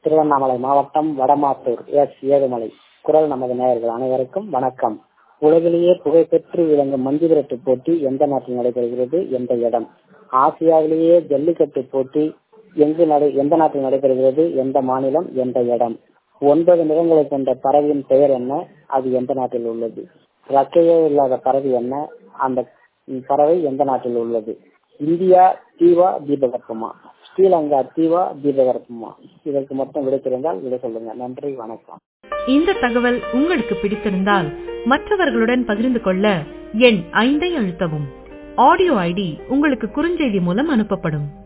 திருவண்ணாமலை மாவட்டம் வடமாத்தூர் எஸ் ஏழுமலை குரல் நமது நேயர்கள் அனைவருக்கும் வணக்கம் உலகிலேயே புகழ்பெற்று விளங்கும் மஞ்சு விரட்டு போட்டி எந்த நாட்டில் நடைபெறுகிறது எந்த இடம் ஆசியாவிலேயே ஜல்லிக்கட்டு போட்டி எங்கு நடை எந்த நாட்டில் நடைபெறுகிறது எந்த மாநிலம் எந்த இடம் ஒன்பது நிறங்களை கொண்ட பறவையின் பெயர் என்ன அது எந்த நாட்டில் உள்ளது ரக்கையே இல்லாத பறவை என்ன அந்த பறவை எந்த நாட்டில் உள்ளது இந்தியா தீவா தீபகற்பமா ஸ்ரீலங்கா தீவா தீபகற்பமா இதற்கு மட்டும் விடை தெரிந்தால் விடை சொல்லுங்க நன்றி வணக்கம் இந்த தகவல் உங்களுக்கு பிடித்திருந்தால் மற்றவர்களுடன் பகிர்ந்து கொள்ள எண் ஐந்தை அழுத்தவும் ஆடியோ ஐடி உங்களுக்கு குறுஞ்செய்தி மூலம் அனுப்பப்படும்